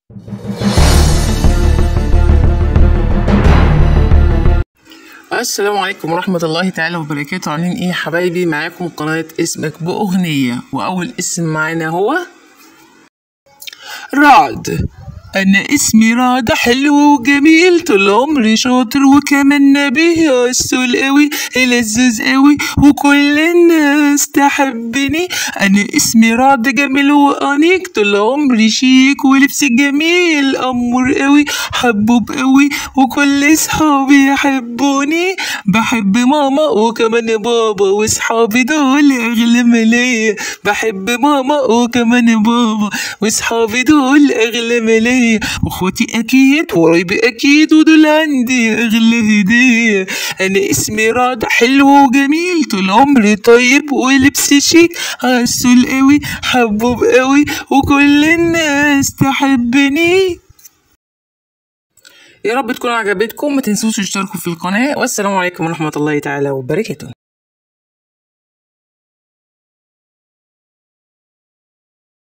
السلام عليكم ورحمة الله تعالى وبركاته عاملين ايه يا حبايبي معاكم قناة اسمك بأغنية وأول اسم معانا هو رعد أنا اسمي رعد حلو وجميل طول عمري شاطر وكمان نبيه السول قوي لذيذ قوي وكل الناس تحبني أنا اسمي رعد جميل وأنيق طول عمري شيك ولبسي جميل أمور قوي حبوب قوي وكل صحابي يحبوني بحب ماما وكمان بابا وصحابي دول أغلى ملاية بحب ماما وكمان بابا وصحابي دول أغلى ملاية واخواتي أكيد وقرايبي أكيد ودول عندي أغلى هدية أنا اسمي رعد حلو وجميل طول عمري طيب ولبسي شيك عسول قوي حبوب قوي وكل الناس تحبني يا رب تكون عجبتكم ما تنسوش تشتركوا في القناة والسلام عليكم ورحمة الله تعالى وبركاته